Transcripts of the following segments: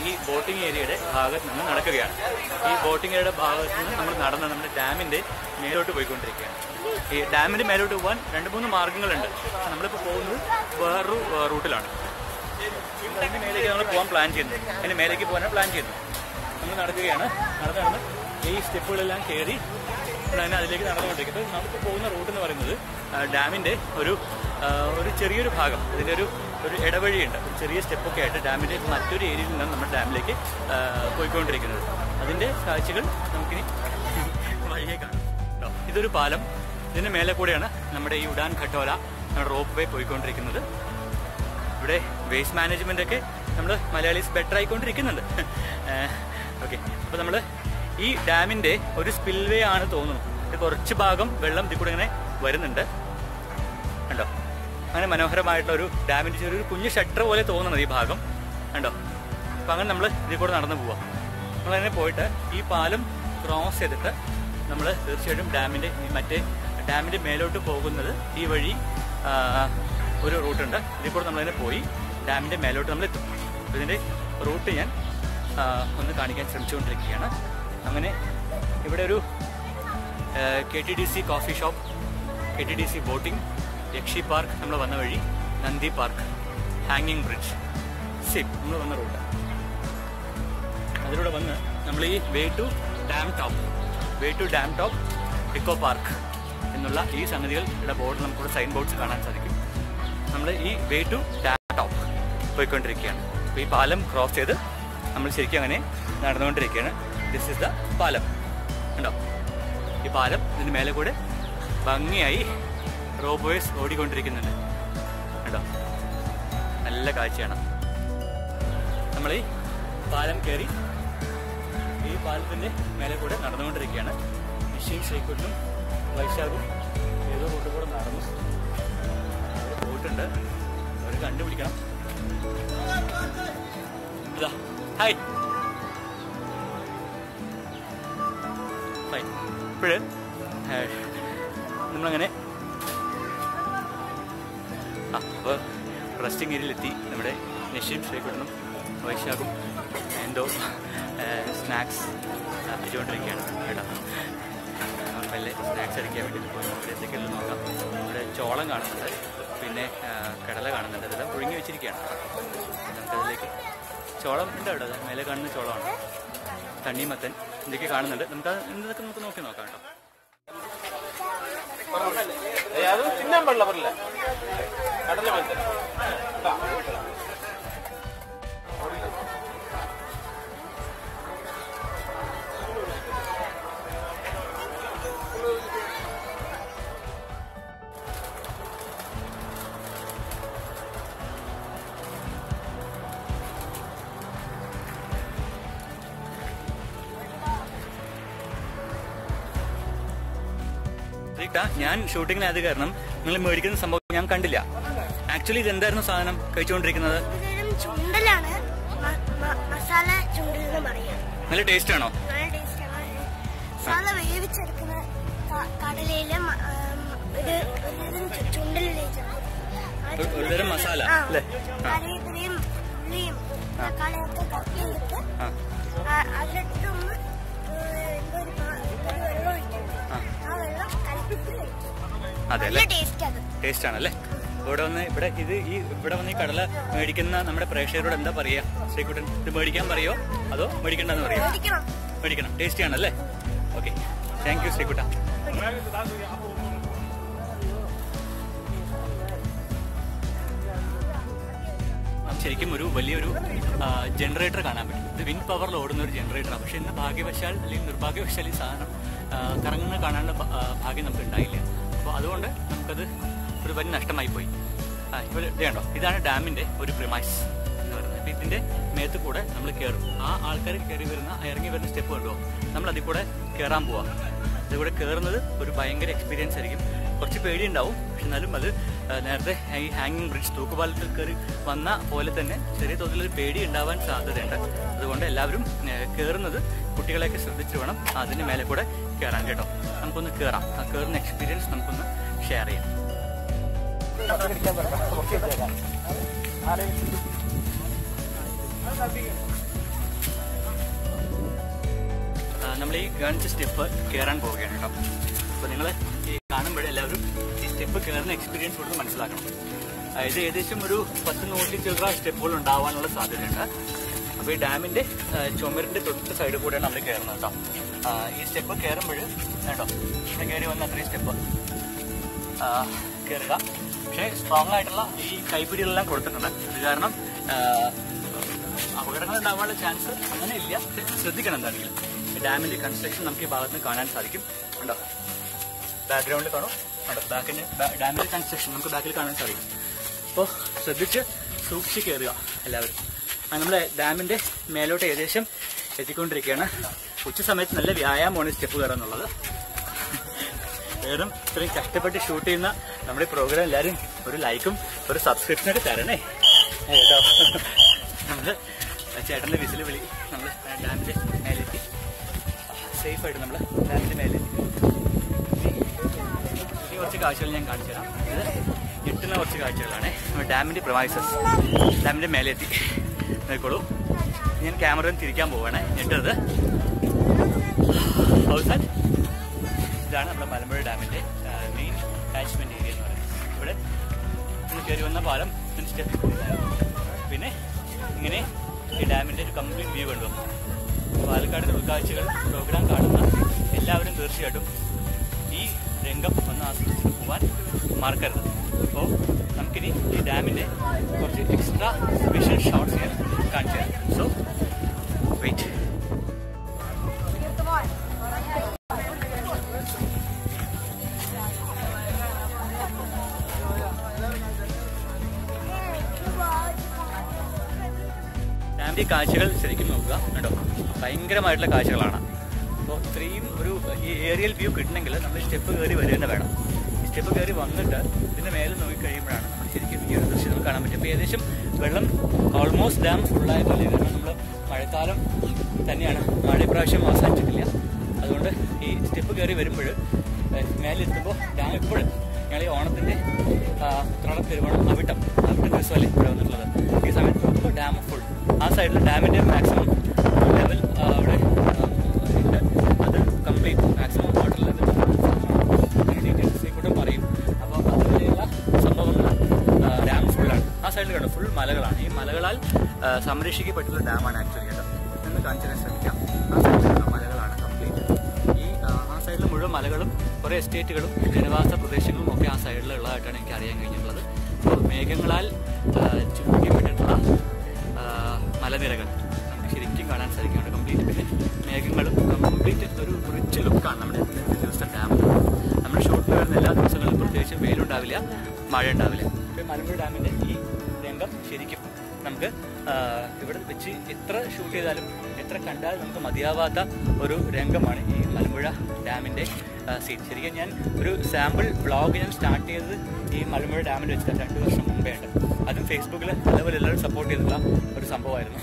ഈ ബോട്ടിംഗ് ഏരിയയുടെ ഭാഗത്ത് നിന്ന് നടക്കുകയാണ് ഈ ബോട്ടിംഗ് ഏരിയയുടെ ഭാഗത്ത് നിന്ന് നമ്മൾ നടന്ന് നമ്മുടെ ഡാമിന്റെ മേലോട്ട് പോയിക്കൊണ്ടിരിക്കുകയാണ് ഈ ഡാമിന്റെ മേലോട്ട് പോകാൻ രണ്ട് മൂന്ന് മാർഗങ്ങളുണ്ട് നമ്മളിപ്പോൾ പോകുന്നത് വേറൊരു ആ, റൂട്ടിലാണ് അതിന്റെ മേലേക്ക് നമ്മൾ പോകാൻ പ്ലാൻ ചെയ്യുന്നത് അതിന്റെ മേലേക്ക് പോകാനാണ് പ്ലാൻ ചെയ്യുന്നത് നമ്മൾ നടക്കുകയാണ് നടന്ന് നടന്ന് ഈ സ്റ്റെപ്പുകളെല്ലാം കയറി നമ്മൾ അതിനെ അതിലേക്ക് നടന്നുകൊണ്ടിരിക്കും അപ്പോൾ നമുക്ക് പോകുന്ന റൂട്ട് എന്ന് പറയുന്നത് ആ, ഡാമിന്റെ ഒരു ആ, ഒരു ചെറിയൊരു ഭാഗം ഇതിന്റെ ഒരു ഒരു ഇടവഴിയുണ്ട് ഒരു ചെറിയ സ്റ്റെപ്പൊക്കെ ആയിട്ട് ഡാമിന്റെ മറ്റൊരു ഏരിയയിൽ നിന്നാണ് നമ്മുടെ ഡാമിലേക്ക് ആ, പോയിക്കൊണ്ടിരിക്കുന്നത് അതിന്റെ കാഴ്ചകൾ നമുക്കിനി വഴിയെ കാണാം കേട്ടോ. ഇതൊരു പാലം ഇതിന് മേലെ കൂടെയാണ് നമ്മുടെ ഈ ഉഡാൻ ഖട്ടോല നമ്മുടെ റോപ്പ് വേ പോയിക്കൊണ്ടിരിക്കുന്നത് ഇവിടെ വേസ്റ്റ് മാനേജ്മെന്റ് ഒക്കെ നമ്മൾ മലയാളീസ് ബെറ്റർ ആയിക്കൊണ്ടിരിക്കുന്നുണ്ട് ഓക്കെ അപ്പോൾ നമ്മൾ ഈ ഡാമിന്റെ ഒരു സ്പിൽവേ ആണ് തോന്നുന്നു ഇത് കുറച്ച് ഭാഗം വെള്ളം ഇതിൽ കൂടെ ഇങ്ങനെ വരുന്നുണ്ട് കണ്ടോ അങ്ങനെ മനോഹരമായിട്ടുള്ള ഒരു ഡാമിന്റെ ചെറിയൊരു കുഞ്ഞു ഷട്ടർ പോലെ തോന്നുന്നത് ഈ ഭാഗം കണ്ടോ അപ്പം അങ്ങനെ നമ്മൾ ഇതിൽ കൂടെ നടന്നു പോവാം നമ്മളങ്ങനെ പോയിട്ട് ഈ പാലം ക്രോസ് ചെയ്തിട്ട് നമ്മൾ തീർച്ചയായിട്ടും ഡാമിന്റെ ഈ മറ്റേ ഡാമിന്റെ മേലോട്ട് പോകുന്നത് ഈ വഴി ആ, ഒരു റൂട്ടുണ്ട് ഇതിൽ കൂടെ നമ്മളതിനെ പോയി ഡാമിന്റെ മേലോട്ട് നമ്മൾ എത്തും അപ്പോൾ ഇതിന്റെ റൂട്ട് ഞാൻ ആ, ഒന്ന് കാണിക്കാൻ ശ്രമിച്ചുകൊണ്ടിരിക്കുകയാണ് അങ്ങനെ ഇവിടെ ഒരു K T D C coffee shop K T D C boating Yakshi park നമ്മൾ വന്ന വഴി നന്ദി പാർക്ക് ഹാങ്ങിങ് ബ്രിഡ്ജ് സിപ്പ് നമ്മൾ വന്ന റൂട്ട് അതിലൂടെ വന്ന് നമ്മൾ ഈ way to dam top way to dam top eco park എന്നുള്ള ഈ സംഗതികളുടെ ബോർഡ് നമുക്കിവിടെ സൈൻ ബോർഡ്സ് കാണാൻ സാധിക്കും നമ്മൾ ഈ വേ ടു ഡാം ടോപ്പ് പോയിക്കൊണ്ടിരിക്കുകയാണ് അപ്പോൾ ഈ പാലം ക്രോസ് ചെയ്ത് നമ്മൾ ശരിക്കും അങ്ങനെ നടന്നുകൊണ്ടിരിക്കുകയാണ് ദിസ് ഇസ് ദ പാലം ഉണ്ടോ ഈ പാലം ഇതിന് മേലെ കൂടെ ഭംഗിയായി റോബോയ്സ് ഓടിക്കൊണ്ടിരിക്കുന്നുണ്ട് കണ്ടോ നല്ല കാഴ്ചയാണ് നമ്മൾ ഈ പാലം കയറി ഈ പാലത്തിന്റെ മേലെ കൂടെ നടന്നുകൊണ്ടിരിക്കുകയാണ് നിശ്ചയും ശ്രീകുട്ടും വൈശാഖും ഏതോ റൂട്ടിൽ കൂടെ നടന്നു അവർ പോയിട്ടുണ്ട് അവർ കണ്ടുപിടിക്കണം ഇതാ ഹായ് ഫൈൻ ഇപ്പോഴ് നമ്മളങ്ങനെ ആ അപ്പോൾ റെസ്റ്റിംഗ് ഏരിയയിലെത്തി നമ്മുടെ നിശ്ചയും ശ്രീകുട്ടനും വൈശാഖും എന്തോ സ്നാക്സ് അടിച്ചുകൊണ്ടിരിക്കുകയാണ് കേട്ടോ നമ്മൾ മെല്ലെ സ്നാക്സ് അടിക്കാൻ വേണ്ടി പോയി ഇവിടെ എന്തൊക്കെയുള്ളത് നോക്കാം ഇവിടെ ചോളം കാണുന്നുണ്ട് പിന്നെ ആ, കടല കാണുന്നുണ്ട് ഇതെല്ലാം പുഴുങ്ങി വെച്ചിരിക്കുകയാണ് നമുക്കതിലേക്ക് ചോളം ഉണ്ട് അവിടെ ദാ മേലെ കാണുന്ന ചോളമാണ് തണ്ണിമത്തൻ ഇതൊക്കെ കാണുന്നുണ്ട് നമുക്ക് അത് എന്തൊക്കെ നമുക്ക് നോക്കി നോക്കാം കേട്ടോ ഏയ് അത് തിന്നാൻ പാടില്ല പറയില്ല കടല മത്സരം റീട്ട ഞാൻ ഷൂട്ടിങ്ങിനത് കാരണം നിങ്ങൾ മേടിക്കുന്ന സംഭവം ഞാൻ കണ്ടില്ല ആക്ച്വലി ഇത് എന്തായിരുന്നു സാധനം കഴിച്ചുകൊണ്ടിരിക്കുന്നത് ഇതൊരു ചുണ്ടലാണ് മ- മ- മസാല ചുണ്ടൽ എന്ന് പറയാം നല്ല ടേസ്റ്റ് ആണോ നല്ല ടേസ്റ്റാണ് മസാല വേവിച്ചെടുക്കുന്ന ക- കടലയില് മ- ആം, ഒരു ഒരുതരം ചു- ചുണ്ടലിലേക്ക് ആ ഒരു- ഒരുതരം മസാല, ആ, അല്ലേ? ആ. കറിവേപ്പിലയും ഉള്ളിയും തക്കാളിയൊക്കെ കത്തി എടുത്ത് ആ അതിലിട്ട് ഒന്ന് ഏഹ്, എന്തോ ഒരു പാ- ഒരു വെള്ളം ഒഴിക്കണം ആ. ആ വെള്ളം കലക്കിട്ട് കഴിക്കും അതെ നല്ല അല്ലേ ടേസ്റ്റ് അത് ടേസ്റ്റ് ആണല്ലേ ഇവിടെ വന്ന് ഇവിടെ ഇത് ഈ ഇവിടെ വന്ന് ഈ കടല മേടിക്കുന്ന നമ്മുടെ പ്രേക്ഷകരോട് എന്താ പറയാ ശ്രീകുട്ടൻ ഇത് മേടിക്കാൻ പറയോ അതോ മേടിക്കണ്ടെന്ന് പറയോ മേടിക്കണം മേടിക്കണം ടേസ്റ്റി ആണല്ലേ ഓക്കെ താങ്ക് യു ശ്രീകുട്ട നമുക്ക് ശരിക്കും ഒരു വലിയൊരു ജനറേറ്റർ കാണാൻ പറ്റും ഇത് വിൻഡ് പവറിൽ ഓടുന്ന ഒരു ജനറേറ്ററാണ് പക്ഷെ ഇന്ന് ഭാഗ്യവശാൽ അല്ലെങ്കിൽ നിർഭാഗ്യവശാൽ ഈ സാധനം ആ, കറങ്ങുന്ന കാണാനുള്ള ഭ- ആ, ഭാഗ്യം നമുക്ക് ഉണ്ടായില്ല അപ്പോൾ അതുകൊണ്ട് നമുക്കത് ഒരു വലിയ നഷ്ടമായി പോയി ആ ഇവിടെ ഇത് കണ്ടോ ഇതാണ് ഡാമിന്റെ ഒരു പ്രിമൈസ് എന്ന് പറയുന്നത് അപ്പൊ ഇതിന്റെ മേത്ത് കൂടെ നമ്മൾ കയറും ആ ആൾക്കാർ കയറി വരുന്ന ആ ഇറങ്ങി വരുന്ന സ്റ്റെപ്പ് കണ്ടോ നമ്മൾ അതിൽ കൂടെ കയറാൻ പോവാം ഇതിലൂടെ കയറുന്നത് ഒരു ഭയങ്കര എക്സ്പീരിയൻസ് ആയിരിക്കും കുറച്ച് പേടിയുണ്ടാവും പക്ഷെ എന്നാലും അത് ആ, നേരത്തെ ഈ ഹാങ്ങിങ് ബ്രിഡ്ജ് തൂക്കുപാലത്തിൽ കയറി വന്ന പോലെ തന്നെ ചെറിയ തോതിലൊരു പേടി ഉണ്ടാവാൻ സാധ്യതയുണ്ട് അതുകൊണ്ട് എല്ലാവരും ആ, കയറുന്നത് കുട്ടികളെയൊക്കെ ശ്രദ്ധിച്ച് വേണം അതിന് മേലെ കൂടെ കയറാൻ കേട്ടോ നമുക്കൊന്ന് കയറാം ആ കയറുന്ന എക്സ്പീരിയൻസ് നമുക്കൊന്ന് ഷെയർ ചെയ്യാം നമ്മൾ ഈ ഗൺസ് സ്റ്റെപ്പ് കയറാൻ പോവുകയാണ് കേട്ടോ അപ്പോൾ നിങ്ങൾ ഈ കാണുമ്പോഴേ എല്ലാവരും ഈ സ്റ്റെപ്പ് കയറുന്ന എക്സ്പീരിയൻസ് കൊടുത്ത് മനസ്സിലാക്കണം ആ, ഇത് ഏകദേശം ഒരു പത്ത് നൂറ്റി ചില്ലറ സ്റ്റെപ്പുകൾ ഉണ്ടാവാനുള്ള സാധ്യതയുണ്ട് അപ്പോൾ ഈ ഡാമിന്റെ ആ, ചുമരിന്റെ തൊട്ട് സൈഡിൽ കൂടെയാണ് നമ്മൾ കയറുന്നത് കേട്ടോ ആ, ഈ സ്റ്റെപ്പ് കയറുമ്പോൾ കേട്ടോ ഇവിടെ കയറി വന്ന അത്രയും സ്റ്റെപ്പ് കയറുക പക്ഷേ സ്ട്രോങ് ആയിട്ടുള്ള ഈ കൈപ്പിടികളെല്ലാം കൊടുത്തിട്ടുണ്ട് ഇത് കാരണം ആ, അപകടങ്ങൾ ഉണ്ടാവാനുള്ള ചാൻസ് അങ്ങനെ ഇല്ല പക്ഷേ ശ്രദ്ധിക്കണം എന്താണെങ്കിലും ഈ ഡാമിന്റെ കൺസ്ട്രക്ഷൻ നമുക്ക് ഈ ഭാഗത്ത് നിന്ന് കാണാൻ സാധിക്കും ഉണ്ടോ ബാക്ക്ഗ്രൗണ്ടിൽ കാണും ഉണ്ടോ ബാക്കിന്റെ ഡാമിന്റെ കൺസ്ട്രക്ഷൻ നമുക്ക് ബാക്കിൽ കാണാൻ സാധിക്കും അപ്പോൾ ശ്രദ്ധിച്ച് സൂക്ഷിച്ച് കയറുക എല്ലാവരും ആ, നമ്മുടെ ഡാമിന്റെ മേലോട്ട് ഏകദേശം എത്തിക്കൊണ്ടിരിക്കുകയാണ് ഉച്ച സമയത്ത് നല്ല വ്യായാമമാണ് സ്റ്റെപ്പ് കയറുക എന്നുള്ളത് വേറും ഇത്രയും കഷ്ടപ്പെട്ട് ഷൂട്ട് ചെയ്യുന്ന നമ്മുടെ പ്രോഗ്രാം എല്ലാവരും ഒരു ലൈക്കും ഒരു സബ്സ്ക്രിപ്ഷനൊക്കെ തരണേ ഏ, കേട്ടോ നമ്മള് ചേട്ടന്റെ വിസിൽ വിളി നമ്മൾ ഡാമിന്റെ മേലെത്തി സേഫ് ആയിട്ട് നമ്മൾ ഡാമിന്റെ മേലെത്തി ഇനി കുറച്ച് കാഴ്ചകൾ ഞാൻ കാണിച്ചു തരാം ഇത് ഞെട്ടുന്ന കുറച്ച് കാഴ്ചകളാണ് നമ്മുടെ ഡാമിന്റെ പ്രൊവൈസസ് ഡാമിന്റെ മേലെത്തി നോക്കോളൂ ഞാൻ ക്യാമറ തിരിക്കാൻ പോവാണ് ഞെട്ടത് ഹൗസ് ആൻഡ് ഇതാണ് നമ്മുടെ മലമ്പുഴ ഡാമിന്റെ മെയിൻ കാച്ച്മെന്റ് ഏരിയ എന്ന് പറയുന്നത് ഇവിടെ നമ്മൾ കയറി വന്ന പാലം പിന്നെ സ്റ്റെപ്പ് പിന്നെ ഇങ്ങനെ ഈ ഡാമിന്റെ ഒരു കംപ്ലീറ്റ് വ്യൂ കണ്ടു പാലക്കാടിന്റെ ഉൾക്കാഴ്ചകൾ പ്രോഗ്രാം കാണുന്ന എല്ലാവരും തീർച്ചയായിട്ടും ഈ രംഗം ഒന്ന് ആസ്വദിച്ച് പോകാൻ മറക്കരുത് അപ്പോൾ നമുക്കിനി ഈ ഡാമിന്റെ കുറച്ച് എക്സ്ട്രാ സ്പെഷ്യൽ ഷോട്ട്സ് ഞാൻ കാണിച്ചു തരാം സോ വെയിറ്റ് ഡാമിന്റെ കാഴ്ചകൾ ശരിക്കും നോക്കുക കേട്ടോ ഭയങ്കരമായിട്ടുള്ള കാഴ്ചകളാണ് അപ്പോൾ ഇത്രയും ഒരു ഈ ഏരിയൽ വ്യൂ കിട്ടണമെങ്കിൽ നമ്മൾ സ്റ്റെപ്പ് കയറി വരിക തന്നെ വേണം ഈ സ്റ്റെപ്പ് കയറി വന്നിട്ട് ഇതിന്റെ മേലെ നോക്കി കഴിയുമ്പോഴാണ് നമുക്ക് ശരിക്കും ഈ ഒരു ദൃശ്യം നമുക്ക് കാണാൻ പറ്റും അപ്പോൾ ഏകദേശം വെള്ളം ഓൾമോസ്റ്റ് ഡാം ഫുള്ളായ പോലെ നമ്മൾ മഴക്കാലം തന്നെയാണ് മഴ ഇപ്രാവശ്യം അവസാനിച്ചിട്ടില്ല അതുകൊണ്ട് ഈ സ്റ്റെപ്പ് കയറി വരുമ്പോൾ മേലെത്തുമ്പോൾ ഡാം എപ്പോഴും ഞങ്ങൾ ഈ ഓണത്തിന്റെ ആ, ഉത്രാടം തിരുവോണം അവിട്ടം അവിട്ടം ദിവസമല്ലേ ഇവിടെ വന്നിട്ടുള്ളത് ഈ സമയത്ത് നോക്കുമ്പോൾ ഡാം ഫുൾ ആ സൈഡിൽ ഡാമിന്റെ മാക്സിമം ലെവൽ അവിടെ ആ, ഉണ്ട് അത് complete maximum water level details കൂടെ പറയും അപ്പോൾ അതുപോലെയുള്ള സംഭവങ്ങൾ ഡാം ഫുള്ളാണ് ആ സൈഡിൽ കണ്ടോ ഫുൾ മലകളാണ് ഈ മലകളാൽ ആ, സംരക്ഷിക്കപ്പെട്ടുള്ള ഡാമാണ് ആക്ച്വലി കേട്ടോ ഇതൊന്ന് കാണിച്ചു തരാൻ ശ്രമിക്കാം ആ സൈഡിലുള്ള മലകളാണ് കംപ്ലീറ്റ് ഈ ആ, ആ സൈഡിൽ മുഴുവൻ മലകളും കുറേ എസ്റ്റേറ്റുകളും ജനവാസ പ്രദേശങ്ങളും ഒക്കെ ആ സൈഡിലുള്ളതായിട്ടാണ് എനിക്ക് അറിയാൻ കഴിഞ്ഞിട്ടുള്ളത് അപ്പോൾ മേഘങ്ങളാൽ ആ, ചുരുക്കപ്പെട്ടിട്ടുള്ള ആ, മലനിരകൾ നമുക്ക് ശരിക്കും കാണാൻ സാധിക്കുന്നുണ്ട് കംപ്ലീറ്റ് പിന്നെ മേഘങ്ങളും കംപ്ലീറ്റ് ഒരു റിച്ച് ലുക്കാണ് നമ്മുടെ ഇന്നത്തെ ദിവസത്തെ ഡാം നമ്മുടെ ഷൂട്ടിൽ വരുന്ന എല്ലാ ദിവസങ്ങളിലും പ്രത്യേകിച്ച് വെയിലുണ്ടാവില്ല മഴ ഉണ്ടാവില്ല അപ്പോൾ മലമ്പുഴ ഡാമിന്റെ ഈ രംഗം ശരിക്കും നമുക്ക് ആ, ഇവിടെ വെച്ച് എത്ര ഷൂട്ട് ചെയ്താലും എത്ര കണ്ടാലും നമുക്ക് മതിയാവാത്ത ഒരു രംഗമാണ് ഈ മലമ്പുഴ ഡാമിന്റെ സീൻ ശരിക്കും ഞാൻ ഒരു സാമ്പിൾ വ്ളോഗ് ഞാൻ സ്റ്റാർട്ട് ചെയ്തത് ഈ മലമ്പുഴ ഡാമിൽ വെച്ചിട്ട് രണ്ട് വർഷം മുമ്പേ ഉണ്ട് അതും ഫേസ്ബുക്കിൽ അതേപോലെ എല്ലാവരും സപ്പോർട്ട് ചെയ്തിട്ടുള്ള ഒരു സംഭവമായിരുന്നു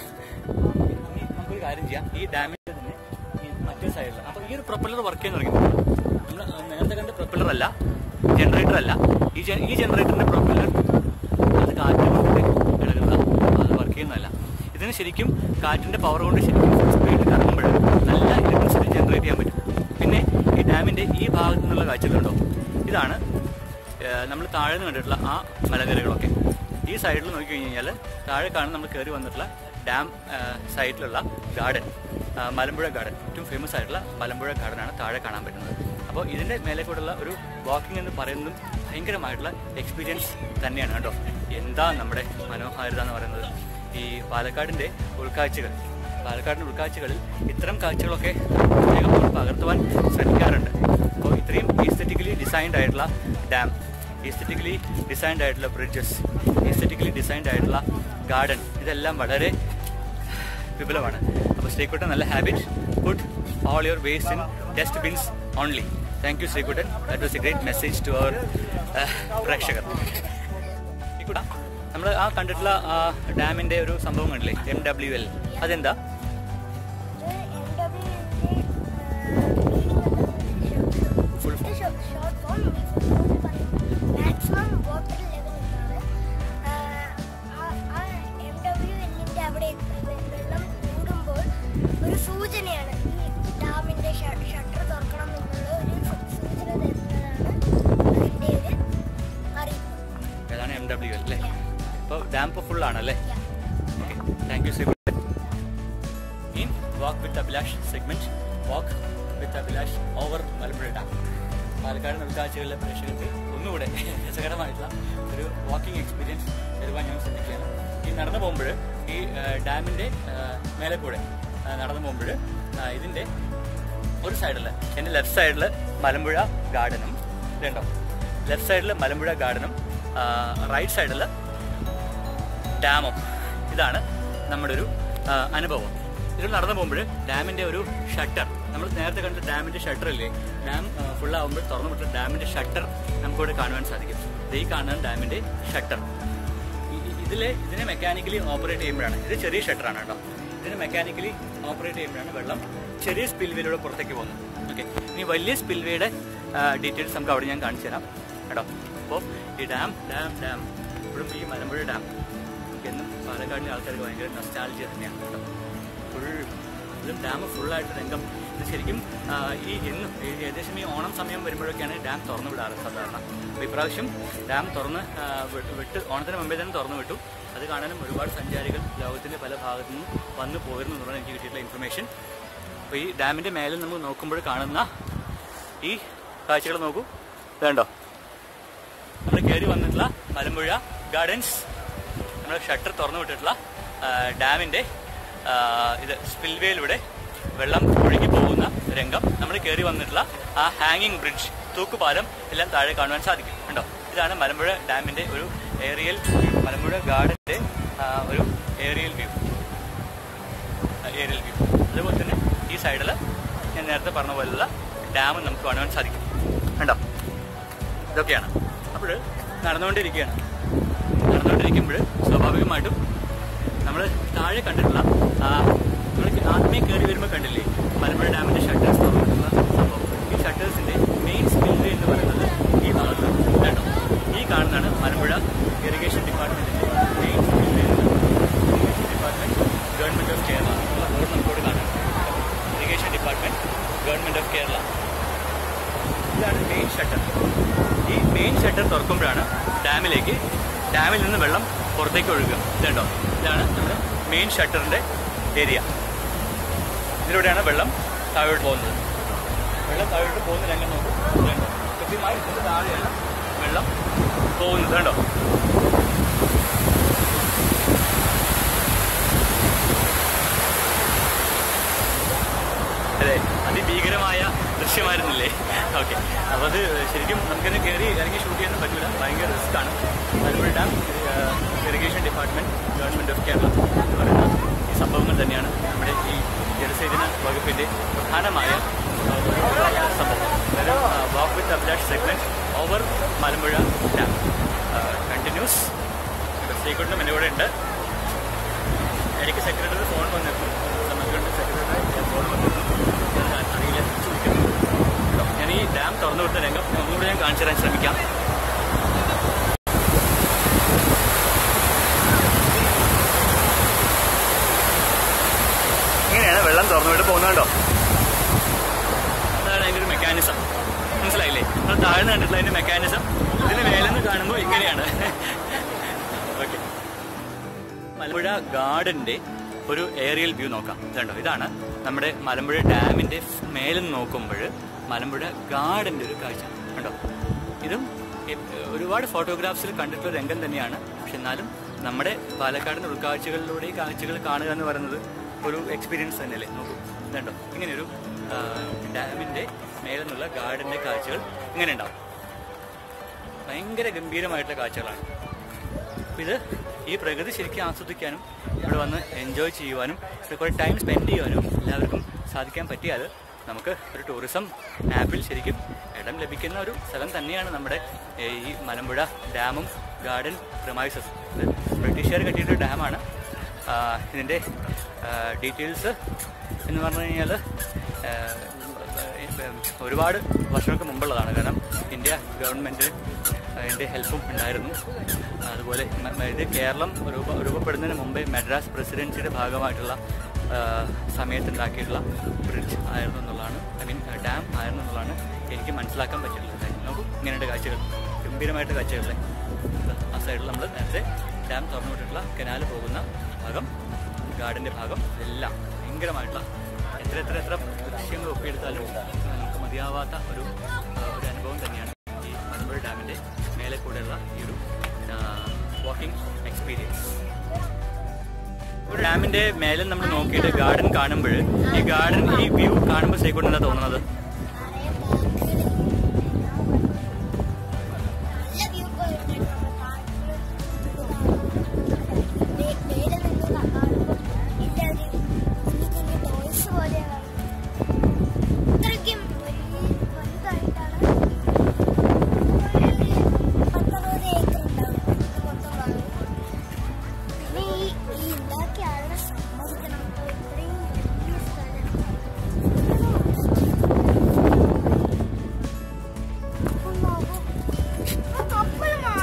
ഇനി നമുക്കൊരു കാര്യം ചെയ്യാം ഈ ഡാമിന്റെ തന്നെ ഈ മറ്റേ സൈഡിൽ അപ്പോൾ ഈ ഒരു പ്രൊപ്പല്ലർ വർക്ക് ചെയ്യാൻ തുടങ്ങി നമ്മൾ നേരത്തെ കണ്ട പ്രൊപ്പല്ലർ അല്ല ജനറേറ്റർ അല്ല ഈ ജെ- ഈ ജനറേറ്ററിന്റെ പ്രൊപ്പല്ലർ അത് കാറ്റ് കൊണ്ട് കിടക്കുന്ന അത് വർക്ക് ചെയ്യുന്നതല്ല ഇതിന് ശരിക്കും കാറ്റിന്റെ പവർ കൊണ്ട് ശരിക്കും സ്പീഡിൽ കറങ്ങുമ്പോൾ നല്ല ഇലക്ട്രിസിറ്റി ജനറേറ്റ് ചെയ്യാൻ പറ്റും പിന്നെ ഈ ഡാമിന്റെ ഈ ഭാഗത്തു നിന്നുള്ള കാഴ്ചകളുണ്ടോ ഇതാണ് നമ്മൾ താഴെ നിന്ന് കണ്ടിട്ടുള്ള ആ മലനിരകളൊക്കെ ഈ സൈഡിൽ നോക്കി കഴിഞ്ഞാൽ താഴെ കാണുന്ന നമ്മൾ കയറി വന്നിട്ടുള്ള ഡാം സൈഡിലുള്ള ഗാർഡൻ മലമ്പുഴ ഗാർഡൻ ഏറ്റവും ഫേമസ് ആയിട്ടുള്ള മലമ്പുഴ ഗാർഡനാണ് താഴെ കാണാൻ പറ്റുന്നത് അപ്പോൾ ഇതിൻ്റെ മേലെ കൂടെയുള്ള ഒരു വാക്കിംഗ് എന്ന് പറയുന്നതും ഭയങ്കരമായിട്ടുള്ള എക്സ്പീരിയൻസ് തന്നെയാണ് കേട്ടോ എന്താ നമ്മുടെ മനോഹാരിത എന്ന് പറയുന്നത് ഈ പാലക്കാടിൻ്റെ ഉൾക്കാഴ്ചകൾ പാലക്കാടിൻ്റെ ഉൾക്കാഴ്ചകളിൽ ഇത്തരം കാഴ്ചകളൊക്കെ പ്രത്യേകം നമ്മൾ പകർത്തുവാൻ ശ്രമിക്കാറുണ്ട് അപ്പോൾ ഇത്രയും ഈസ്തറ്റിക്കലി ഡിസൈൻഡ് ആയിട്ടുള്ള ഡാം ഈസ്തറ്റിക്കലി ഡിസൈൻഡ് ആയിട്ടുള്ള ബ്രിഡ്ജസ് ഈസ്തറ്റിക്കലി ഡിസൈൻഡ് ആയിട്ടുള്ള ഗാർഡൻ ഇതെല്ലാം വളരെ വിപുലമാണ് അപ്പോൾ ശ്രീകുട്ടൻ നല്ല habit put all your waste in dust bins only thank you Sreekuttan that was a great message to our പ്രേക്ഷകർ ശ്രീകുട്ട നമ്മൾ ആ കണ്ടിട്ടുള്ള ആ ഡാമിന്റെ ഒരു സംഭവം കണ്ടില്ലേ എം ഡബ്ല്യു എൽ അതെന്താ ഫുൾ മാക്സിമം വാട്ടർ ലെവൽ എന്നാണ് ആ എം ഡബ്ല്യു എന്നിന്റെ അവിടെ വെള്ളം കൂടുമ്പോൾ ഒരു സൂചനയാണ് ഈ ഡാമിന്റെ ഡാം ഇപ്പോൾ ഫുൾ ആണല്ലേ okay thank you Sreekuttan in Walk with Abhilash segment, Walk with Abhilash over Malampuzha dam Palakkad ഉൾക്കാഴ്ചകളിലെ പ്രേക്ഷകർക്ക് ഒന്നുകൂടെ രസകരമായിട്ടുള്ള ഒരു വാക്കിംഗ് എക്സ്പീരിയൻസ് തരുവാൻ ഞാൻ ശ്രമിക്കുകയാണ് ഈ നടന്നു പോകുമ്പോൾ ഈ ഡാമിൻ്റെ മേലെ കൂടെ ആ, നടന്നു പോകുമ്പോൾ ഇതിൻ്റെ ഒരു സൈഡിൽ എൻ്റെ ലെഫ്റ്റ് സൈഡിൽ മലമ്പുഴ ഗാർഡനും ഇതുണ്ടോ ലെഫ്റ്റ് സൈഡിൽ മലമ്പുഴ ഗാർഡനും റൈറ്റ് സൈഡിൽ ഡാമും ഇതാണ് നമ്മുടെ ഒരു ആ, അനുഭവം ഇതിൽ നടന്നു പോകുമ്പോൾ ഡാമിന്റെ ഒരു ഷട്ടർ നമ്മൾ നേരത്തെ കണ്ട ഡാമിന്റെ ഷട്ടർ ഇല്ലേ ഡാം ഫുൾ ആകുമ്പോൾ തുറന്നു വിട്ട ഡാമിന്റെ ഷട്ടർ നമുക്കിവിടെ കാണുവാൻ സാധിക്കും ഇത് ഈ കാണുന്ന ഡാമിന്റെ ഷട്ടർ ഇതിലെ ഇതിനെ മെക്കാനിക്കലി ഓപ്പറേറ്റ് ചെയ്യുമ്പോഴാണ് ഇത് ചെറിയ ഷട്ടറാണ് കേട്ടോ ഇതിനെ മെക്കാനിക്കലി ഓപ്പറേറ്റ് ചെയ്യുമ്പോഴാണ് വെള്ളം ചെറിയ സ്പിൽവേയിലൂടെ പുറത്തേക്ക് പോകുന്നത് ഓക്കെ ഇനി വലിയ സ്പിൽവേയുടെ ഡീറ്റെയിൽസ് നമുക്ക് അവിടെ ഞാൻ കാണിച്ചു തരാം കേട്ടോ അപ്പോൾ ഈ ഡാം ഡാം ഡാം ഇപ്പോഴും ഈ മലമ്പുഴ ഡാം എന്നും പാലക്കാടിലെ ആൾക്കാർക്ക് ഭയങ്കര നൊസ്റ്റാൾജിയ തന്നെയാണ് കേട്ടോ ഫുൾ ഇതും ഡാം ഫുള്ളായിട്ട് രംഗം ഇത് ശരിക്കും ആ, ഈ എന്നും ഈ ഏകദേശം ഈ ഓണം സമയം വരുമ്പോഴൊക്കെയാണ് ഡാം തുറന്നു വിടാറ് സാധാരണ അപ്പോൾ ഇപ്രാവശ്യം ഡാം തുറന്ന് ആ, വിട്ട് വിട്ട് ഓണത്തിന് മുമ്പേ തന്നെ തുറന്നു വിട്ടു അത് കാണാനും ഒരുപാട് സഞ്ചാരികൾ ലോകത്തിൻ്റെ പല ഭാഗത്തു നിന്നും വന്നു പോയിരുന്നു എന്നുള്ളതാണ് എനിക്ക് കിട്ടിയിട്ടുള്ള ഇൻഫർമേഷൻ അപ്പോൾ ഈ ഡാമിൻ്റെ മേലെ നമ്മൾ നോക്കുമ്പോൾ കാണുന്ന ഈ കാഴ്ചകൾ നോക്കൂ വേണ്ടോ നമ്മൾ കയറി വന്നിട്ടുള്ള മലമ്പുഴ ഗാർഡൻസ് നമ്മൾ ഷട്ടർ തുറന്നു വിട്ടിട്ടുള്ള ആ, ഡാമിന്റെ ആ, ഇത് സ്പിൽവേയിലൂടെ വെള്ളം ഒഴുകി പോകുന്ന രംഗം നമ്മൾ കയറി വന്നിട്ടുള്ള ആ ഹാങ്ങിങ് ബ്രിഡ്ജ് തൂക്കുപാലം എല്ലാം താഴെ കാണുവാൻ സാധിക്കും ഉണ്ടോ ഇതാണ് മലമ്പുഴ ഡാമിന്റെ ഒരു ഏറിയൽ മലമ്പുഴ ഗാർഡന്റെ ആ, ഒരു ഏറിയൽ വ്യൂ ഏരിയൽ വ്യൂ അതുപോലെ തന്നെ ഈ സൈഡിൽ ഞാൻ നേരത്തെ പറഞ്ഞ പോലുള്ള ഡാം നമുക്ക് കാണുവാൻ സാധിക്കും കണ്ടോ ഇതൊക്കെയാണ് അപ്പോൾ നടന്നുകൊണ്ടിരിക്കുകയാണ് നടന്നുകൊണ്ടിരിക്കുമ്പോൾ സ്വാഭാവികമായിട്ടും നമ്മൾ താഴെ കണ്ടിട്ടുള്ള ആ നമ്മൾ ആദ്യമേ കയറി വരുമ്പോൾ കണ്ടില്ലേ മലമ്പുഴ ഡാമിന്റെ ഷട്ടേഴ്സ് തുറന്നിട്ടുള്ള സംഭവം ഈ ഷട്ടേഴ്സിന്റെ മെയിൻ സ്പിൽവേ എന്ന് പറയുന്നത് ഈ ഭാഗത്ത് കേട്ടോ ഈ കാണുന്നതാണ് മലമ്പുഴ ഇറിഗേഷൻ ഡിപ്പാർട്ട്മെന്റിന്റെ main spillway irrigation department government of Kerala എന്നുള്ള ബോർഡ് നമുക്കിവിടെ കാണാം irrigation department government of Kerala ഇതാണ് മെയിൻ ഷട്ടർ ഈ മെയിൻ ഷട്ടർ തുറക്കുമ്പോഴാണ് ഡാമിലേക്ക് ഡാമിൽ നിന്ന് വെള്ളം പുറത്തേക്ക് ഒഴുകുക ഇതുണ്ടോ ഇതാണ് നമ്മുടെ മെയിൻ ഷട്ടറിന്റെ ഏരിയ ഇതിലൂടെയാണ് വെള്ളം താഴോട്ട് പോകുന്നത് വെള്ളം താഴോട്ട് പോകുന്ന രംഗം നോക്കും ഇതുണ്ടോ കൃത്യമായി ഇതിന്റെ താഴെയാണ് വെള്ളം പോകുന്നത് കണ്ടോ അതെ അതിഭീകരമായ ദൃശ്യമായിരുന്നില്ലേ ഓക്കെ അപ്പോൾ അത് ശരിക്കും നമുക്കിന്ന് കയറി ഇറങ്ങി ഷൂട്ട് ചെയ്യാൻ പറ്റില്ല ഭയങ്കര റിസ്ക് ആണ് Malampuzha dam irrigation department government of Kerala എന്ന് പറയുന്ന ഈ സംഭവങ്ങൾ തന്നെയാണ് നമ്മുടെ ഈ ജലസേചന വകുപ്പിന്റെ പ്രധാനമായ ആ, ഒരു സംഭവം അതായത് walk with Abhilash segment over Malampuzha dam continues ശ്രീകുണ്ടും എൻ്റെ കൂടെ ഉണ്ട് എനിക്ക് സെക്രട്ടറി ഫോൺ വന്നിരുന്നു സമയത്തുകൊണ്ട് സെക്രട്ടറി ഫോൺ വന്നിരുന്നു ഞാൻ അറിയില്ല തിരിച്ചു വിളിക്കുന്നു കേട്ടോ ഞാൻ ഈ ഡാം തുറന്നു വിട്ട രംഗം ഒന്നുകൂടി ഞാൻ കാണിച്ചു തരാൻ ശ്രമിക്കാം ഇങ്ങനെയാണ് വെള്ളം തുറന്നു വിട്ട് പോകുന്നുണ്ടോ അതാണ് അതിൻ്റെ ഒരു മെക്കാനിസം മനസ്സിലായില്ലേ നമ്മൾ താഴ്ന്നു കണ്ടിട്ടുള്ള അതിൻ്റെ മെക്കാനിസം ഇതിന് മേലെ നിന്ന് കാണുമ്പോൾ ഇങ്ങനെയാണ് ഓക്കെ മലമ്പുഴ ഗാർഡന്റെ ഒരു ഏറിയൽ വ്യൂ നോക്കാം ഇതുണ്ടോ ഇതാണ് നമ്മുടെ മലമ്പുഴ ഡാമിന്റെ മേലെ നിന്ന് നോക്കുമ്പോൾ മലമ്പുഴ ഗാർഡന്റെ ഒരു കാഴ്ച കണ്ടോ ഇതും എ- ഒരുപാട് ഫോട്ടോഗ്രാഫ്സിൽ കണ്ടിട്ടുള്ള രംഗം തന്നെയാണ് പക്ഷെ എന്നാലും നമ്മുടെ പാലക്കാടിന്റെ ഉൾക്കാഴ്ചകളിലൂടെ ഈ കാഴ്ചകൾ കാണുക എന്ന് പറയുന്നത് ഒരു എക്സ്പീരിയൻസ് തന്നെയല്ലേ നോക്കൂ ഇതുണ്ടോ ഇങ്ങനെയൊരു ആ, ഡാമിന്റെ മേലെ നിന്നുള്ള ഗാർഡന്റെ കാഴ്ചകൾ ഇങ്ങനെ ഉണ്ടാവും ഭയങ്കര ഗംഭീരമായിട്ടുള്ള കാഴ്ചകളാണ് അപ്പൊ ഇത് ഈ പ്രകൃതി ശരിക്കും ആസ്വദിക്കാനും ഇവിടെ വന്ന് എൻജോയ് ചെയ്യുവാനും ഇവിടെ കുറേ ടൈം സ്പെൻഡ് ചെയ്യുവാനും എല്ലാവർക്കും സാധിക്കാൻ പറ്റിയാൽ നമുക്ക് ഒരു ടൂറിസം ആപ്പിൽ ശരിക്കും ഇടം ലഭിക്കുന്ന ഒരു സ്ഥലം തന്നെയാണ് നമ്മുടെ ഏ, ഈ മലമ്പുഴ ഡാമും ഗാർഡൻ പ്രമൈസസ് ഇത് ബ്രിട്ടീഷുകാർ കെട്ടിയിട്ടൊരു ഡാമാണ് ആ, ഇതിൻ്റെ ഡീറ്റെയിൽസ് എന്ന് പറഞ്ഞു കഴിഞ്ഞാൽ ഒരുപാട് വർഷങ്ങൾക്ക് മുമ്പുള്ളതാണ് കാരണം ഇന്ത്യ ഗവൺമെൻറ് അതിൻ്റെ ഹെൽപ്പും ഉണ്ടായിരുന്നു അതുപോലെ മ- മ- ഇത് കേരളം രൂപ രൂപപ്പെടുന്നതിന് മുമ്പേ മദ്രാസ് പ്രസിഡൻസിയുടെ ഭാഗമായിട്ടുള്ള ആ, സമയത്തുണ്ടാക്കിയിട്ടുള്ള ബ്രിഡ്ജ് ആയിരുന്നു എന്നുള്ളതാണ് ഐ മീൻ ഡാം ആയിരുന്നു എന്നുള്ളതാണ് എനിക്ക് മനസ്സിലാക്കാൻ പറ്റിയിട്ടുള്ള കാര്യം നോക്കൂ ഇങ്ങനെയുള്ള കാഴ്ചകൾ ഗംഭീരമായിട്ട് കാഴ്ചകളല്ലേ ആ സൈഡിൽ നമ്മൾ നേരത്തെ ഡാം തുറന്നു വിട്ടിട്ടുള്ള കനാൽ പോകുന്ന ഭാഗം ഗാർഡന്റെ ഭാഗം എല്ലാം ഭയങ്കരമായിട്ടുള്ള എത്ര എത്ര എത്ര ദൃശ്യങ്ങൾ ഒപ്പിയെടുത്താലും നമുക്ക് മതിയാവാത്ത ഒരു ആ, ഒരു അനുഭവം തന്നെയാണ് ഈ മലമ്പുഴ ഡാമിന്റെ മേലെ കൂടെയുള്ള ഈ ഒരു വാക്കിംഗ് എക്സ്പീരിയൻസ് ഒരു ഡാമിന്റെ മേലെ നമ്മൾ നോക്കിയിട്ട് ഗാർഡൻ കാണുമ്പോൾ ഈ ഗാർഡൻ ഈ വ്യൂ കാണുമ്പോൾ ശരിക്കും എന്താ തോന്നുന്നത് നല്ല വ്യൂ പോയിട്ടുണ്ട് നമ്മുടെ പാർക്കില്. മേ- മേലെ നിന്ന് കാണുമ്പോൾ എല്ലാവരും കുഞ്ഞു കുഞ്ഞു ടോയ്സ് പോലെയാണ് അത്രയ്ക്കും വലിയ വലുതായിട്ടാണ് ഒരു പത്തറുപത് ഏക്കർ ഉണ്ടാവും ഇത് മൊത്തം ഭാഗം പിന്നെ ഈ ഈ ഉണ്ടാക്കിയ ആളുടെ സമ്മതിക്കണം കേട്ടോ. ഇത്രയും വലിയ സ്ഥലം അപ്പം നോക്കൂ. ആ കപ്പലുമാ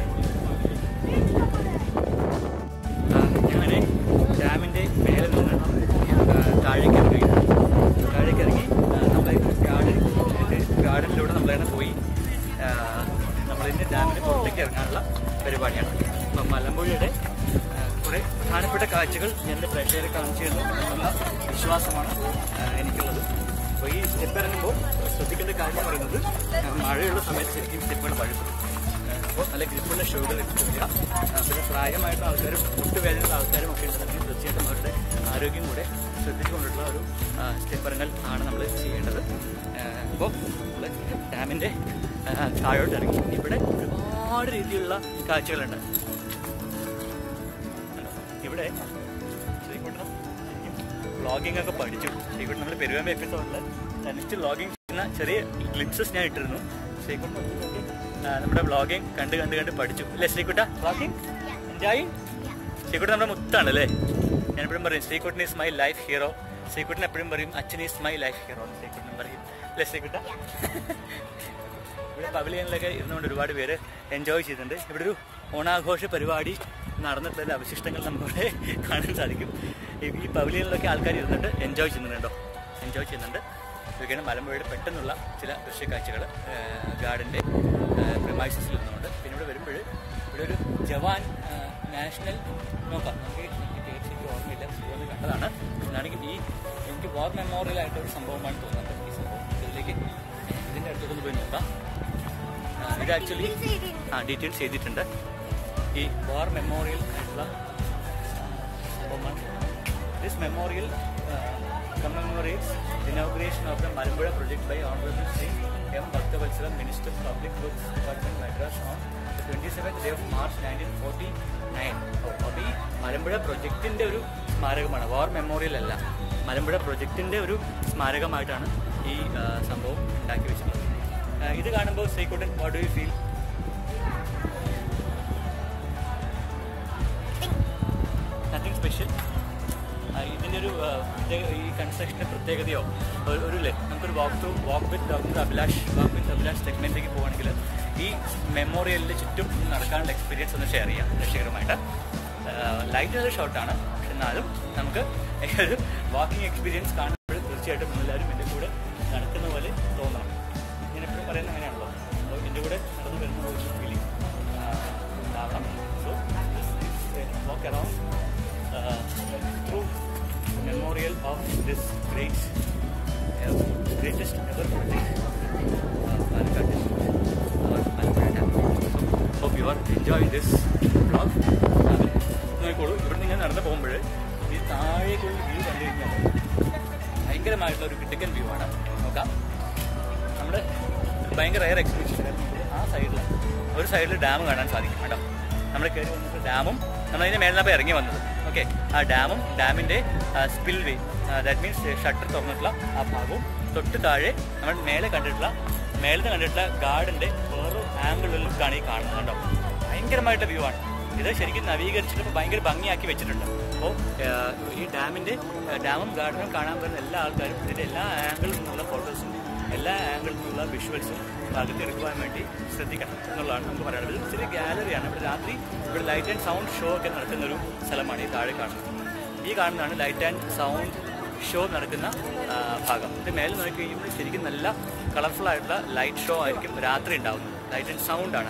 അങ്ങനെ ഡാമിന്റെ മേലെ നിന്ന് ആ, താഴേക്ക് ഇറങ്ങുകയാണ് താഴേക്ക് ഇറങ്ങി നമ്മൾ ഗാർഡൻ ഗാർഡനിലൂടെ നമ്മളങ്ങനെ പോയി ആ, നമ്മളിതിന്റെ ഡാമിന് പുറത്തേക്ക് ഇറങ്ങാനുള്ള പരിപാടിയാണ് അപ്പം മലമ്പുഴയുടെ ആ, കുറെ പ്രധാനപ്പെട്ട കാഴ്ചകൾ എൻ്റെ പ്രേക്ഷകരെ കാണിച്ചു തരുന്നു എന്നുള്ള വിശ്വാസമാണ് ആ, എനിക്കുള്ളത് അപ്പോൾ ഈ സ്റ്റെപ്പ് ഇറങ്ങുമ്പോൾ ശ്രദ്ധിക്കേണ്ട കാര്യം എന്ന് പറയുന്നത് ആ, മഴയുള്ള സമയത്ത് ശരിക്കും സ്റ്റെപ്പുകൾ വഴുക്കും അപ്പോൾ നല്ല ഗ്രിപ്പുള്ള ഷൂകൾ ഇട്ടിട്ടില്ല പിന്നെ പ്രായമായിട്ടുള്ള ആൾക്കാരും മുട്ടുവേദനയുള്ള ആൾക്കാരും ഒക്കെ ഉണ്ടെങ്കിൽ തീർച്ചയായിട്ടും അവരുടെ ആരോഗ്യം കൂടെ ശ്രദ്ധിച്ചുകൊണ്ടുള്ള ഒരു സ്റ്റെപ്പ് ഇറങ്ങൽ ആണ് നമ്മൾ ചെയ്യേണ്ടത് അപ്പോൾ നമ്മൾ ഡാമിൻ്റെ താഴോട്ട് ഇറങ്ങി ഇവിടെ ഒരുപാട് രീതിയിലുള്ള കാഴ്ചകളുണ്ട് ഇവിടെ ശ്രീകുട്ടനും വ്ളോഗിംഗ് ഒക്കെ പഠിച്ചു ശ്രീകുട്ടൻ നമ്മൾ പെരുവാമ്പ എപ്പിസോഡിൽ തനിച്ച് വ്ളോഗിംഗ് ചെയ്യുന്ന ചെറിയ ഗ്ലിപ്സസ് ഞാൻ ഇട്ടിരുന്നു ശ്രീകുട്ടൻ ഒക്കെ, ആ, നമ്മുടെ വ്ളോഗിംഗ് കണ്ട് കണ്ട് കണ്ട് പഠിച്ചു അല്ലേ ശ്രീകുട്ട വ്ളോഗിംഗ് എൻജോയ് ശ്രീകുട്ടൻ നമ്മുടെ മുത്താണ് അല്ലേ ഞാൻ എപ്പോഴും പറയും Sreekuttan is my life hero Sreekuttan എപ്പോഴും പറയും അച്ഛൻ is my life hero Sreekuttan പറയും അല്ലേ ശ്രീകുട്ട ഇവിടെ പവലിയനിലൊക്കെ ഇരുന്നുകൊണ്ട് ഒരുപാട് പേര് എൻജോയ് ചെയ്തിട്ടുണ്ട് ഇവിടെ ഒരു ഓണാഘോഷ പരിപാടി നടന്നിട്ടുള്ള അവശിഷ്ടങ്ങൾ നമുക്കിവിടെ കാണാൻ സാധിക്കും ഈ ഈ പവലിയനിലൊക്കെ ആൾക്കാർ ഇരുന്നിട്ട് എൻജോയ് ചെയ്യുന്നുണ്ടോ എൻജോയ് ചെയ്യുന്നുണ്ട് ഇതൊക്കെയാണ് മലമ്പുഴയുടെ പെട്ടെന്നുള്ള ചില ദൃശ്യക്കാഴ്ചകൾ ഗാർഡൻ്റെ പ്രിമൈസസിൽ നിന്നുകൊണ്ട് പിന്നെ ഇവിടെ വരുമ്പോൾ ഇവിടെ ഒരു ജവാൻ ആ, നാഷണൽ നോക്കാം നമുക്ക് എനിക്ക് പേര് ശരിക്കും ഓർമ്മയില്ല സുഖം കണ്ടതാണ് എന്നാണെങ്കിൽ ഈ എനിക്ക് വാർ മെമ്മോറിയൽ ആയിട്ട് ഒരു സംഭവമാണ് തോന്നുന്നത് ഈ സംഭവം ഇതിലേക്ക് ഇതിൻ്റെ അടുത്തൊന്ന് പോയി നോക്കാം ആ, ഇത് ആക്ച്വലി ആ ഡീറ്റെയിൽസ് ചെയ്തിട്ടുണ്ട് ഈ വാർ മെമ്മോറിയൽ ആയിട്ടുള്ള സംഭവമാണ് this memorial commemorates the inauguration of the Malampura project by Honorable Sri M. Bhaktavatsala, Minister of Public Works Department, Madras on the 27th day of March 1949. അപ്പോൾ ഈ മലമ്പുഴ പ്രൊജക്ടിന്റെ ഒരു സ്മാരകമാണ് വാർ മെമ്മോറിയൽ അല്ല മലമ്പുഴ പ്രൊജക്ടിന്റെ ഒരു സ്മാരകമായിട്ടാണ് ഈ ആ, സംഭവം ഉണ്ടാക്കി വെച്ചിട്ടുള്ളത് ആ, ഇത് കാണുമ്പോൾ Sreekuttan what do you feel nothing special ഇതിൻ്റെ ഒരു ആ, പ്രത്യേക ഈ കൺസ്ട്രക്ഷൻ്റെ പ്രത്യേകതയോ ഒരു ഒരു ലെ- നമുക്കൊരു walk to walk with doctor Abhilash walk with Abhilash സെഗ്മെന്റിലേക്ക് പോവുകയാണെങ്കിൽ ഈ മെമ്മോറിയലിന് ചുറ്റും നടക്കാനുള്ള എക്സ്പീരിയൻസ് ഒന്ന് ഷെയർ ചെയ്യാം രക്ഷകരമായിട്ട് ലൈറ്റ് നല്ല ഷോട്ടാണ് പക്ഷെ എന്നാലും നമുക്ക് ഒരു വാക്കിംഗ് എക്സ്പീരിയൻസ് കാണുമ്പോൾ തീർച്ചയായിട്ടും എല്ലാവരും എൻ്റെ കൂടെ നടക്കുന്ന പോലെ തോന്നണം ഞാൻ എപ്പോഴും പറയുന്നത് അങ്ങനെയാണല്ലോ അപ്പോൾ എൻ്റെ കൂടെ നടന്നു വരുന്ന ഒരു ഫീലിംഗ് ഉണ്ടാവണം so walk around through the memorial of this great, uh, greatest ever project, uh, Palakkad district, or Malabar Dam. So, hope you are enjoying this vlog. അത് നോക്കിക്കോളൂ ഇവിടെ നിങ്ങൾ നടന്നു പോകുമ്പോൾ ഈ താഴേക്കുള്ള വ്യൂ കണ്ടു കഴിഞ്ഞാൽ ഭയങ്കരമായിട്ടുള്ള ഒരു ക്രിട്ടിക്കൽ വ്യൂ ആണ് നോക്കാം നമ്മുടെ ഭയങ്കര റയർ എക്സ്പീരിയൻസ് ആ സൈഡിൽ ഒരു സൈഡിൽ ഡാം കാണാൻ സാധിക്കും കേട്ടോ നമ്മൾ കയറി വന്നിട്ട് ഡാമും നമ്മളതിൻ്റെ മേളിലാണ് ഇറങ്ങി വന്നത് ഓക്കെ ആ ഡാമും ഡാമിൻ്റെ spillway that means shutter തുറന്നിട്ടുള്ള ആ ഭാഗവും തൊട്ട് താഴെ നമ്മൾ മേലെ കണ്ടിട്ടുള്ള മേലത്തെ കണ്ടിട്ടുള്ള ഗാർഡൻ്റെ വേറൊരു ആംഗിളിൽ ലുക്കാണ് ഈ കാണുന്നത് കേട്ടോ ഭയങ്കരമായിട്ട് വ്യൂ ആണ് ഇത് ശരിക്കും നവീകരിച്ചിട്ട് ഇപ്പോൾ ഭയങ്കര ഭംഗിയാക്കി വെച്ചിട്ടുണ്ട് അപ്പോൾ ഈ ഡാമിൻ്റെ ഡാമും ഗാർഡനും കാണാൻ വരുന്ന എല്ലാ ആൾക്കാരും ഇതിൻ്റെ എല്ലാ ആംഗിളിൽ നിന്നുള്ള ഫോട്ടോസും എല്ലാ ആംഗിളിൽ നിന്നുള്ള വിഷ്വൽസും പകുതി എടുക്കുവാൻ വേണ്ടി ശ്രദ്ധിക്കണം എന്നുള്ളതാണ് നമുക്ക് പറയാനുള്ളത് ഇത് ചെറിയ ഗാലറിയാണ് ഇവിടെ രാത്രി ഇവിടെ ലൈറ്റ് ആൻഡ് സൗണ്ട് ഷോ ഒക്കെ നടക്കുന്ന ഒരു സ്ഥലമാണ് ഈ താഴെ കാണുന്നത് ഈ കാണുന്നതാണ് ലൈറ്റ് ആൻഡ് സൗണ്ട് ഷോ നടക്കുന്ന ആ, ഭാഗം ഇത് മേലെ നോക്കി കഴിയുമ്പോൾ ശരിക്കും നല്ല കളർഫുൾ ആയിട്ടുള്ള ലൈറ്റ് ഷോ ആയിരിക്കും രാത്രി ഉണ്ടാവുന്നത് ലൈറ്റ് ആൻഡ് സൗണ്ട് ആണ്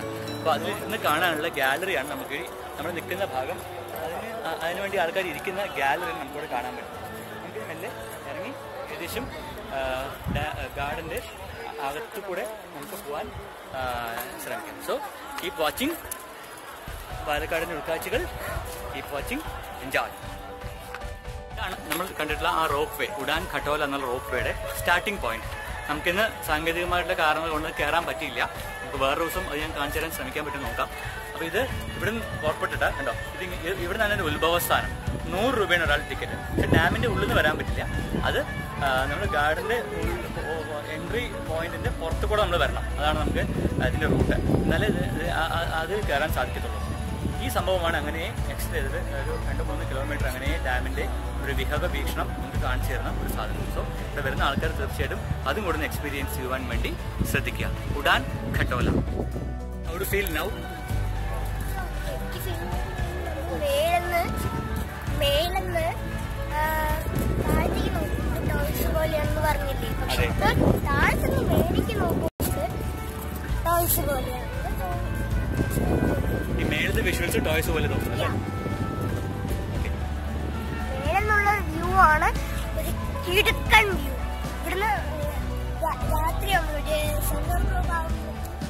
അപ്പോൾ അതിൽ ഇരുന്ന് കാണാനുള്ള ഗാലറിയാണ് നമുക്ക് ഈ നമ്മൾ നിൽക്കുന്ന ഭാഗം അതിന് അ- അതിനുവേണ്ടി ആൾക്കാർ ഇരിക്കുന്ന ഗാലറി നമുക്കിവിടെ കാണാൻ പറ്റും നമുക്ക് മെല്ലെ ഇറങ്ങി ഏകദേശം ഗാർഡൻ്റെ അകത്തു കൂടെ നമുക്ക് പോകാൻ ആ, ശ്രമിക്കാം സോ കീപ് വാച്ചിങ് പാലക്കാടിൻ്റെ ഉൾക്കാഴ്ചകൾ കീപ് വാച്ചിങ് എൻജോയ് ഇതാണ് നമ്മൾ കണ്ടിട്ടുള്ള ആ റോപ്പ് വേ ഉഡാൻ ഖട്ടോല എന്നുള്ള റോപ്പ് വേയുടെ സ്റ്റാർട്ടിംഗ് പോയിന്റ് നമുക്കിന്ന് സാങ്കേതികമായിട്ടുള്ള കാരണങ്ങൾ കൊണ്ട് കയറാൻ പറ്റിയില്ല നമുക്ക് വേറെ ദിവസം അത് ഞാൻ കാണിച്ചു തരാൻ ശ്രമിക്കാൻ പറ്റും നോക്കാം അപ്പോൾ ഇത് ഇവിടെ നിന്ന് പുറപ്പെട്ടിട്ട് കണ്ടോ ഇത് ഇങ്ങ- ഇ- ഇവിടെ നിന്നാണ് എൻ്റെ ഉത്ഭവസ്ഥാനം നൂറ് രൂപയാണ് ഒരാൾ ടിക്കറ്റ് പക്ഷെ ഡാമിൻ്റെ ഉള്ളിൽ നിന്ന് വരാൻ പറ്റില്ല അത് നമ്മുടെ ഗാർഡൻ്റെ എൻട്രി പോയിന്റിന്റെ പുറത്ത് കൂടെ നമ്മൾ വരണം അതാണ് നമുക്ക് അതിൻ്റെ റൂട്ട് എന്നാലേ ഇത് ഇത് ആ- ആ- അത് കയറാൻ സാധിക്കത്തുള്ളൂ ഈ സംഭവമാണ് അങ്ങനെ എക്സ്റ്റെൻഡ് ചെയ്തത് ഒരു രണ്ട് മൂന്ന് കിലോമീറ്റർ അങ്ങനെ ഡാമിന്റെ ഒരു വിഹക വീക്ഷണം നമുക്ക് കാണിച്ചു തരുന്ന ഒരു സാധനം സോ ഇവിടെ വരുന്ന ആൾക്കാർ തീർച്ചയായിട്ടും അതും കൂടെ ഒന്ന് എക്സ്പീരിയൻസ് ചെയ്യുവാൻ വേണ്ടി ശ്രദ്ധിക്കുക ഉഡാൻ ഖട്ടോല ഒരു ഫീൽ നൗ എനിക്ക് മേലെന്ന് മേലെന്ന് ആ, താഴത്തേക്ക് നോക്കുമ്പോൾ ടോയ്സ് പോലെയാണെന്ന് പറഞ്ഞില്ലേ പക്ഷെ അതെ. ഇത് താഴത്തുനിന്ന് മേലേക്ക് നോക്കുമ്പോൾ ടോയ്സ് പോലെയാണ് ഈ മേളത്തെ വിഷ്വൽസ് ടോയ്സ് പോലെ തോന്നുന്നു അല്ലേ ഓക്കെ മേലെന്നുള്ള വ്യൂ ആണ് ഒരു കിടുക്കൻ വ്യൂ ഇവിടുന്ന് രാ- രാത്രിയാകുമ്പോൾ ഒരു സന്ദർഭമാകുമ്പോൾ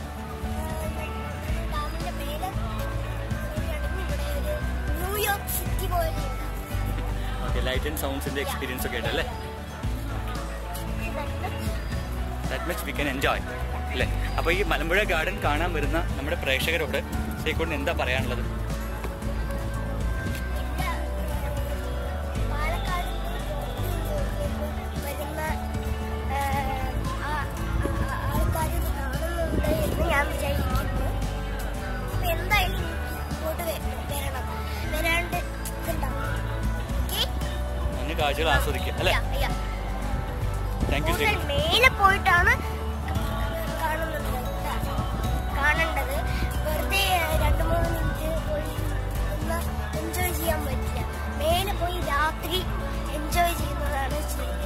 ഡാമിന്റെ മേലെ നോക്കുകയാണെങ്കിൽ ഇവിടെ ഒരു ന്യൂയോർക്ക് സിറ്റി പോലെ ഓക്കെ ലൈറ്റ് ആൻഡ് സൗണ്ട്സിന്റെ എക്സ്പീരിയൻസ് ഒക്കെ ആയിട്ടല്ലേ that much we can enjoy അല്ലേ അപ്പോൾ ഈ മലമ്പുഴ ഗാർഡൻ കാണാൻ വരുന്ന നമ്മുടെ പ്രേക്ഷകരോട് ശരിക്കൊണ്ട് എന്താ പറയാനുള്ളത് പാലക്കാട് വരുന്ന ആൾക്കാർ ഇത് കാണുന്നുണ്ട് എന്ന് ഞാൻ വിചാരിക്കുന്നു അപ്പൊ എന്തായാലും ഇങ്ങോട്ട് വ- വരണം വരാണ്ട് ഇതുണ്ടാവും ഓക്കെ അതിന് കാഴ്ചകൾ ആസ്വദിക്കുക അല്ലേ താങ്ക് യു കൂടുതൽ മേലെ പോയിട്ടാണ് കാണുന്നത് കാണേണ്ടത് വെറുതെ രണ്ട് മൂന്ന് മിനിറ്റ് പോയി ഒന്ന് എൻജോയ് ചെയ്യാൻ പറ്റില്ല മേലെ പോയി രാത്രി എൻജോയ് ചെയ്യുന്നതാണ്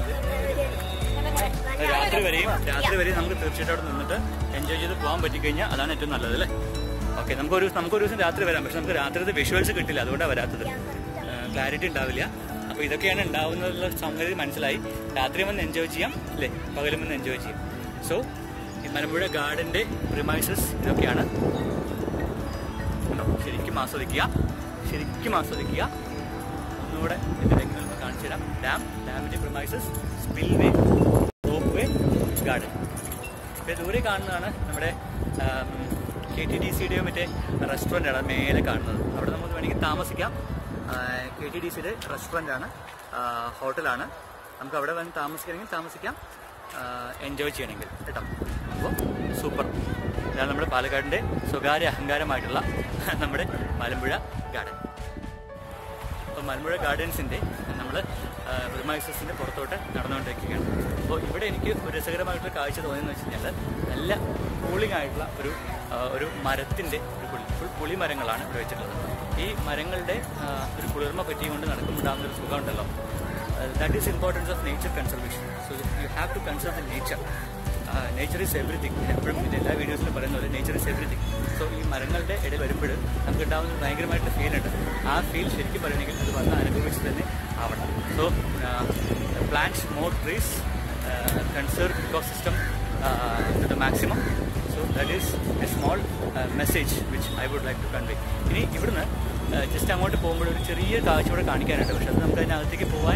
രാത്രി വരെയും രാത്രി വരെയും നമുക്ക് തീർച്ചയായിട്ടും അവിടെ നിന്നിട്ട് എൻജോയ് ചെയ്ത് പോകാൻ പറ്റിക്കഴിഞ്ഞാൽ അതാണ് ഏറ്റവും നല്ലത് അല്ലേ ഓക്കെ നമുക്കൊരു നമുക്കൊരു ദിവസം രാത്രി വരാം പക്ഷെ നമുക്ക് രാത്രിത്തെ വിഷ്വൽസ് കിട്ടില്ല അതുകൊണ്ടാണ് വരാത്തത് ക്ലാരിറ്റി ഉണ്ടാവില്ല അപ്പോൾ ഇതൊക്കെയാണ് ഉണ്ടാവുന്നുള്ള സംഗതി മനസ്സിലായി രാത്രി വന്ന് എൻജോയ് ചെയ്യാം അല്ലേ പകലും വന്ന് എൻജോയ് ചെയ്യാം സോ ഈ മലമ്പുഴ ഗാർഡൻ്റെ പ്രിമൈസസ് ഇതൊക്കെയാണ് കണ്ടോ? ശരിക്കും ആസ്വദിക്കുക ശരിക്കും ആസ്വദിക്കുക ഒന്നുകൂടെ ഇതിലേക്ക് നമുക്ക് കാണിച്ചു തരാം ഡാം ഡാമിൻ്റെ premises spillway ropeway garden ഇപ്പോൾ ദൂരെ കാണുന്നതാണ് നമ്മുടെ കെ ടി ഡി സിയുടെയോ മറ്റേ റെസ്റ്റോറൻ്റ് ആണ് മേലെ കാണുന്നത് അവിടെ നമുക്ക് വേണമെങ്കിൽ താമസിക്കാം കെ ടി ഡി സിയുടെ റെസ്റ്റോറൻ്റ് ആണ് ഹോട്ടലാണ് നമുക്ക് അവിടെ വന്ന് താമസിക്കണമെങ്കിൽ താമസിക്കാം എൻജോയ് ചെയ്യണമെങ്കിൽ കേട്ടോ അപ്പോൾ സൂപ്പർ ഇതാണ് നമ്മുടെ പാലക്കാടിൻ്റെ സ്വകാര്യ അഹങ്കാരമായിട്ടുള്ള നമ്മുടെ മലമ്പുഴ ഗാർഡൻ അപ്പോൾ മലമ്പുഴ ഗാർഡൻസിൻ്റെ നമ്മൾ ബ്രഹ്മൈസസിൻ്റെ പുറത്തോട്ട് നടന്നുകൊണ്ടിരിക്കുകയാണ് അപ്പോൾ ഇവിടെ എനിക്ക് ഒരു രസകരമായിട്ടുള്ള കാഴ്ച തോന്നിയെന്ന് വെച്ച് കഴിഞ്ഞാൽ നല്ല കൂളിംഗ് ആയിട്ടുള്ള ഒരു ആ, ഒരു മരത്തിൻ്റെ ഒരു പുളി ഫുൾ പുളിമരങ്ങളാണ് ഇവിടെ വെച്ചിട്ടുള്ളത് ഈ മരങ്ങളുടെ ആ, ഒരു കുളിർമ പറ്റിയുകൊണ്ട് നടക്കുമ്പോണ്ടാകുന്ന ഒരു സുഖമുണ്ടല്ലോ that is importance of nature conservation so you have to conserve the nature nature is everything എപ്പോഴും ഇത് എല്ലാ വീഡിയോസിലും പറയുന്ന പോലെ നേച്ചർ ഈസ് എവറിത്തിങ് സോ ഈ മരങ്ങളുടെ ഇടയിൽ വരുമ്പോൾ നമുക്ക് ഉണ്ടാകുന്ന ഒരു ഭയങ്കരമായിട്ട് ഫീൽ ഉണ്ട് ആ ഫീൽ ശരിക്കും പറയണമെങ്കിൽ അത് വന്ന് അനുഭവിച്ച് തന്നെ ആവണം so plants more trees conserve ecosystem to the maximum so that is a small message which I would like to convey ഇനി ഇവിടുന്ന് ജസ്റ്റ് അങ്ങോട്ട് പോകുമ്പോൾ ഒരു ചെറിയ കാഴ്ച കൂടെ കാണിക്കാനുണ്ട് പക്ഷെ അത് നമുക്ക് അതിനകത്തേക്ക് പോകാൻ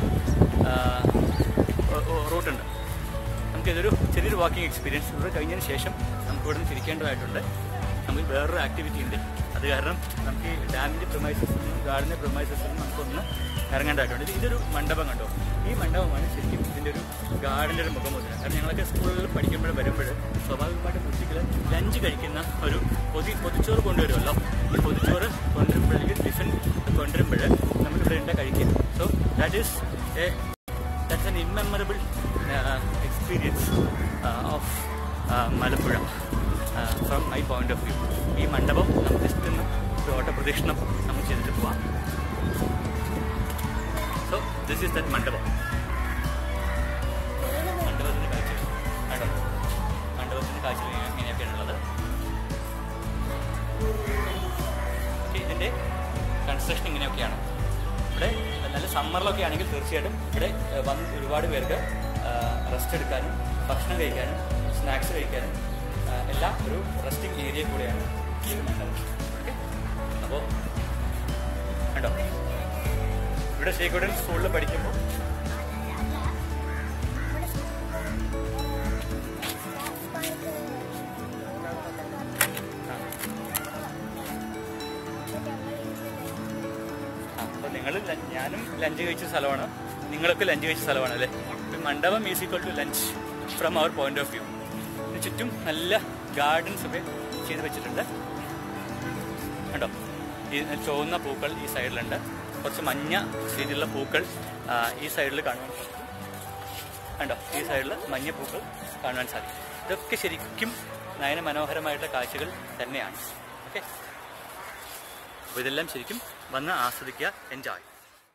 റൂട്ടുണ്ട് നമുക്കിതൊരു ചെറിയൊരു വാക്കിംഗ് എക്സ്പീരിയൻസ് ഇവിടെ കഴിഞ്ഞതിന് ശേഷം നമുക്ക് ഇവിടെ നിന്ന് തിരിക്കേണ്ടതായിട്ടുണ്ട് നമുക്ക് വേറൊരു ആക്ടിവിറ്റി ഉണ്ട് അത് കാരണം നമുക്ക് ഈ ഡാമിൻ്റെ പ്രൊമൈസസിൽ നിന്നും ഗാർഡൻ്റെ പ്രൊമൈസസിൽ നിന്നും നമുക്കൊന്ന് ഇറങ്ങേണ്ടതായിട്ടുണ്ട് ഇത് ഇതൊരു മണ്ഡപം കണ്ടോ ഈ മണ്ഡപമാണ് ശരിക്കും ഇതിൻ്റെ ഒരു ഗാർഡൻ്റെ ഒരു മുഖമുദ്ര കാരണം ഞങ്ങളൊക്കെ സ്കൂളിൽ പഠിക്കുമ്പോൾ വരുമ്പോൾ സ്വാഭാവികമായിട്ടും കുട്ടികൾ ലഞ്ച് കഴിക്കുന്ന ഒരു പൊതി പൊതിച്ചോറ് കൊണ്ടുവരുമല്ലോ ഈ പൊതിച്ചോറ് കൊണ്ടുവരുമ്പോഴേക്കും ടിഫിൻ കൊണ്ടുവരുമ്പോൾ നമ്മളിവിടെ ഉണ്ട് കഴിക്കുക so that is a that's an immemorable uh, experience uh, of uh, Malapura uh, from my point of view. ഈ മണ്ഡപം നമുക്ക് ജസ്റ്റ് ഒന്ന് ഒരു ഓട്ടപ്രദക്ഷിണം നമുക്ക് ചെയ്തിട്ട് പോവാം സോ ദിസ് ഈസ് ദറ്റ് മണ്ഡപം മണ്ഡപത്തിൻ്റെ കാഴ്ച കണ്ടോ മണ്ഡപത്തിൻ്റെ കാഴ്ച ഇങ്ങനെയൊക്കെയാണുള്ളത് സമ്മറിലൊക്കെ ആണെങ്കിൽ തീർച്ചയായിട്ടും ഇവിടെ ആ, വന്ന് ഒരുപാട് പേർക്ക് റെസ്റ്റ് എടുക്കാനും ഭക്ഷണം കഴിക്കാനും സ്നാക്സ് കഴിക്കാനും ആ, എല്ലാം ഒരു റെസ്റ്റിംഗ് ഏരിയ കൂടെയാണ് ഈ ഒരു മണ്ഡലം ഓക്കെ അപ്പോൾ കണ്ടോ ഇവിടെ ശ്രീകുടൻ സ്കൂളിൽ പഠിക്കുമ്പോൾ അപ്പോൾ നിങ്ങൾ ഞാനും ലഞ്ച് കഴിച്ച സ്ഥലമാണ് നിങ്ങളൊക്കെ ലഞ്ച് കഴിച്ച സ്ഥലമാണ് അല്ലേ ഇപ്പം മണ്ഡപം is equal to lunch from our point of view ഇതിന് ചുറ്റും നല്ല ഗാർഡൻസ് ഒക്കെ ചെയ്ത് വെച്ചിട്ടുണ്ട് കണ്ടോ ഈ ചുവന്ന പൂക്കൾ ഈ സൈഡിലുണ്ട് കുറച്ച് മഞ്ഞ രീതിയിലുള്ള പൂക്കൾ ആ, ഈ സൈഡിൽ കാണുവാൻ സാധിക്കും കണ്ടോ ഈ സൈഡിൽ മഞ്ഞ പൂക്കൾ കാണുവാൻ സാധിക്കും ഇതൊക്കെ ശരിക്കും നയന മനോഹരമായിട്ടുള്ള കാഴ്ചകൾ തന്നെയാണ് ഓക്കെ അപ്പോൾ ഇതെല്ലാം ശരിക്കും വന്ന് ആസ്വദിക്കുക എൻജോയ്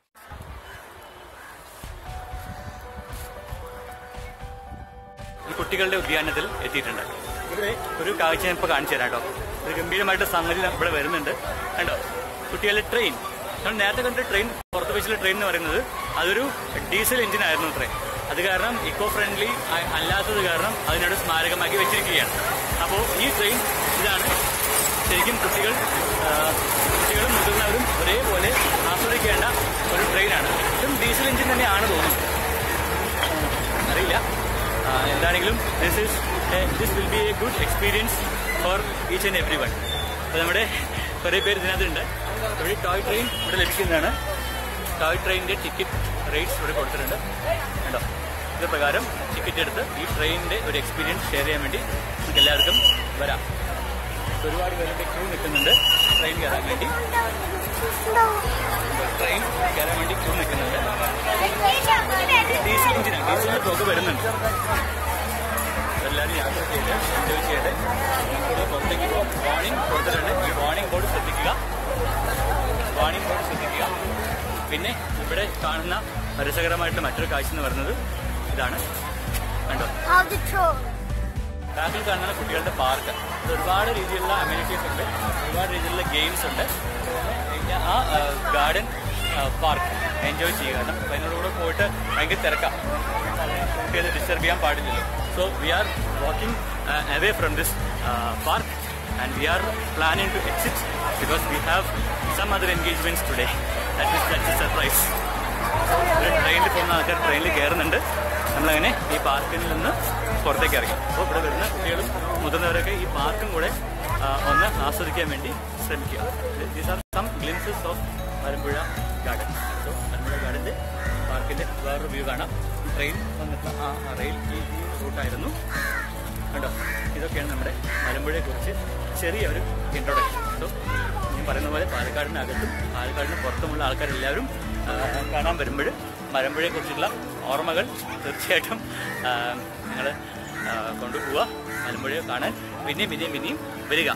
ഈ കുട്ടികളുടെ ഉദ്യാനത്തിൽ എത്തിയിട്ടുണ്ട് ഇവിടെ ഒരു കാഴ്ച ഞാൻ ഇപ്പോൾ കാണിച്ചു തരാം കേട്ടോ ഒരു ഗംഭീരമായിട്ട് സംഗതി ഇവിടെ വരുന്നുണ്ട് കണ്ടോ കുട്ടികളുടെ ട്രെയിൻ നമ്മൾ നേരത്തെ കണ്ട ട്രെയിൻ പുറത്ത് വെച്ചുള്ള ട്രെയിൻ എന്ന് പറയുന്നത് അതൊരു ഡീസൽ എഞ്ചിൻ ആയിരുന്നു ട്രെയിൻ അത് കാരണം ഇക്കോ ഫ്രണ്ട്ലി അല്ലാത്തത് കാരണം അതിനോട് സ്മാരകമാക്കി വെച്ചിരിക്കുകയാണ് അപ്പോൾ ഈ ട്രെയിൻ ഇതാണ് ശരിക്കും കുട്ടികൾ ആ, കുട്ടികളും മുതിർന്നവരും ഒരേപോലെ ആസ്വദിക്കേണ്ട ഒരു ട്രെയിനാണ് ഇതും ഡീസൽ എഞ്ചിൻ തന്നെയാണ് തോന്നുന്നത് അറിയില്ല ആ, എന്താണെങ്കിലും this is this will be a good experience for each and every one അപ്പോൾ നമ്മുടെ കുറേ പേര് ഇതിനകത്തുണ്ട് ഇവിടെ ടോയ് ട്രെയിൻ ഇവിടെ ലഭിക്കുന്നതാണ് ടോയ് ട്രെയിനിൻ്റെ ടിക്കറ്റ് റേറ്റ്സ് ഇവിടെ കൊടുത്തിട്ടുണ്ട് കണ്ടോ ഇത് പ്രകാരം ടിക്കറ്റ് എടുത്ത് ഈ ട്രെയിനിൻ്റെ ഒരു എക്സ്പീരിയൻസ് ഷെയർ ചെയ്യാൻ വേണ്ടി നമുക്ക് എല്ലാവർക്കും വരാം ഒരുപാട് പേരുടെ ക്യൂ നിൽക്കുന്നുണ്ട് ട്രെയിൻ കയറാൻ വേണ്ടി ട്രെയിൻ കയറാൻ വേണ്ടി ക്യൂ നിൽക്കുന്നുണ്ട് ഡീസൽ എഞ്ചിനാണ് ഡീസലിന്റെ പുക വരുന്നുണ്ട് എല്ലാവരും യാത്ര ചെയ്ത് എൻജോയ് ചെയ്ത് നമുക്കിവിടെ പുറത്തേക്ക് വാണിംഗ് കൊടുത്തിട്ടുണ്ട് ഈ വാണിംഗ് ബോർഡ് ശ്രദ്ധിക്കുക വാണിംഗ് ബോർഡ് ശ്രദ്ധിക്കുക പിന്നെ ഇവിടെ കാണുന്ന രസകരമായിട്ടുള്ള മറ്റൊരു കാഴ്ച എന്ന് പറയുന്നത് ഇതാണ് കണ്ടോ How the troll. ബാക്കിൽ കാണുന്ന കുട്ടികളുടെ പാർക്ക് ഇത് ഒരുപാട് രീതിയിലുള്ള അമ്യൂണിറ്റീസ് ഉണ്ട് ഒരുപാട് രീതിയിലുള്ള ഗെയിംസ് ഉണ്ട് പിന്നെ ആ ഗാർഡൻ പാർക്ക് എൻജോയ് ചെയ്യുക കാരണം അപ്പൊ അതിനോടുകൂടെ പോയിട്ട് ഭയങ്കര തിരക്കാം കുട്ടികളെ ഡിസ്റ്റർബ് ചെയ്യാൻ പാടില്ലല്ലോ so we are walking away from this park and we are planning to exit because we have some other engagements today that is that is surprise ട്രെയിനിൽ പോകുന്ന ആൾക്കാർ ട്രെയിനിൽ കയറുന്നുണ്ട് നമ്മളങ്ങനെ ഈ പാർക്കിൽ നിന്ന് പുറത്തേക്ക് ഇറങ്ങി അപ്പോൾ ഇവിടെ വരുന്ന കുട്ടികളും മുതിർന്നവരൊക്കെ ഈ പാർക്കും കൂടെ ആ, ഒന്ന് ആസ്വദിക്കാൻ വേണ്ടി ശ്രമിക്കുക these are some glimpses of Malampuzha garden so Malampuzha ഗാർഡൻ്റെ പാർക്കിൻ്റെ വേറൊരു വ്യൂ കാണാം ട്രെയിൻ വന്നിട്ട് ആ ആ റെയിൽ ഈ ഈ റൂട്ടായിരുന്നു കണ്ടോ ഇതൊക്കെയാണ് നമ്മുടെ മലമ്പുഴയെ കുറിച്ച് ചെറിയ ഒരു ഇൻട്രൊഡക്ഷൻ സോ ഞാൻ പറയുന്ന പോലെ പാലക്കാടിനകത്തും പാലക്കാടിന് പുറത്തുമുള്ള ആൾക്കാരെല്ലാവരും ആ, കാണാൻ വരുമ്പോൾ മലമ്പുഴയെ കുറിച്ചുള്ള ഓർമ്മകൾ തീർച്ചയായിട്ടും നിങ്ങൾ കൊണ്ടുപോവുക മലമ്പുഴയെ കാണാൻ പിന്നെയും പിന്നെയും പിന്നെയും വരിക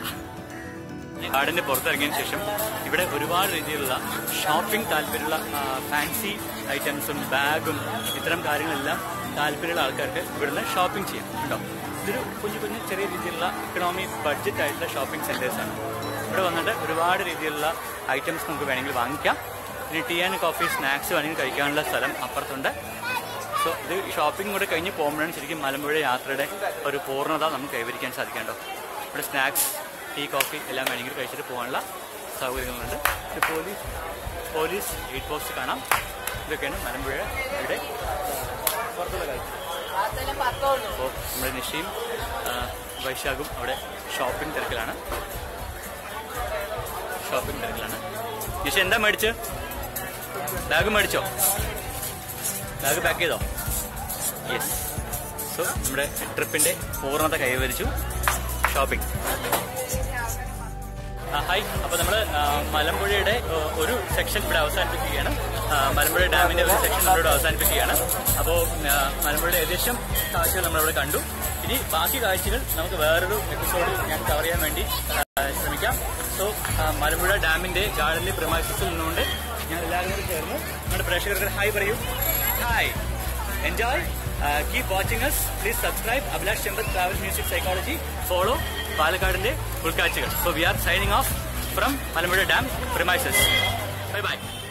ഗാർഡന്റെ പുറത്തിറങ്ങിയതിന് ശേഷം ഇവിടെ ഒരുപാട് രീതിയിലുള്ള ഷോപ്പിംഗ് താല്പര്യമുള്ള ഫാൻസി ഐറ്റംസും ബാഗും ഇത്തരം കാര്യങ്ങളെല്ലാം താല്പര്യമുള്ള ആൾക്കാർക്ക് ഇവിടുന്ന് ഷോപ്പിംഗ് ചെയ്യാം കേട്ടോ ഇതൊരു കുഞ്ഞു കുഞ്ഞു ചെറിയ രീതിയിലുള്ള ഇക്കണോമി ബഡ്ജറ്റ് ആയിട്ടുള്ള ഷോപ്പിംഗ് സെന്റേഴ്സാണ് ഇവിടെ വന്നിട്ട് ഒരുപാട് രീതിയിലുള്ള ഐറ്റംസ് നമുക്ക് വേണമെങ്കിൽ വാങ്ങിക്കാം ഇനി ടീ ആൻഡ് കോഫി സ്നാക്സ് വേണമെങ്കിൽ കഴിക്കാനുള്ള സ്ഥലം അപ്പുറത്തുണ്ട് സോ ഇത് ഷോപ്പിംഗ് കൂടെ കഴിഞ്ഞ് പോകുമ്പോഴാണ് ശരിക്കും മലമ്പുഴ യാത്രയുടെ ഒരു പൂർണ്ണത നമുക്ക് കൈവരിക്കാൻ സാധിക്കേണ്ടോ ഇവിടെ സ്നാക്സ് ടീ കോഫി എല്ലാം വേണമെങ്കിൽ കഴിച്ചിട്ട് പോകാനുള്ള സൗകര്യങ്ങളുണ്ട് ഇത് പോലീസ് പോലീസ് എയ്റ്റ് പോസ്റ്റ് കാണാം ഇതൊക്കെയാണ് മലമ്പുഴ ഇവിടെ പുറത്തുള്ള കാഴ്ച അപ്പോൾ നമ്മുടെ നിഷയും ആ, വൈശാഖും അവിടെ ഷോപ്പിംഗ് തിരക്കിലാണ് ഷോപ്പിംഗ് തിരക്കിലാണ് നിഷ എന്താ മേടിച്ച് ബാഗ് മേടിച്ചോ ബാഗ് പാക്ക് ചെയ്തോ യെസ് സോ നമ്മുടെ ട്രിപ്പിന്റെ പൂർണ്ണത കൈവരിച്ചു ഷോപ്പിംഗ് ഹായ് അപ്പോൾ നമ്മൾ മലമ്പുഴയുടെ ആ, ഒരു സെക്ഷൻ ഇവിടെ അവസാനിപ്പിക്കുകയാണ് ആ, മലമ്പുഴ ഡാമിന്റെ ഒരു സെക്ഷൻ നമ്മളിവിടെ അവസാനിപ്പിക്കുകയാണ് അപ്പോൾ മലമ്പുഴയുടെ ഏകദേശം കാഴ്ചകൾ നമ്മളിവിടെ കണ്ടു ഇനി ബാക്കി കാഴ്ചകൾ നമുക്ക് വേറൊരു എപ്പിസോഡിൽ ഞാൻ കവർ ചെയ്യാൻ വേണ്ടി ആ, ശ്രമിക്കാം സോ മലമ്പുഴ ഡാമിന്റെ ഗാർഡനിലെ പ്രമാശത്തിൽ നിന്നുകൊണ്ട് ഞാൻ എല്ലാവരും കൂടി ചേർന്ന് നമ്മുടെ പ്രേക്ഷകർക്ക് ഹായ് പറയൂ hi enjoy keep watching us please subscribe Abhilash Chembath travel music psychology follow പാലക്കാടിന്റെ ഉൾക്കാഴ്ചകൾ so we are signing off from Malampuzha dam premises bye by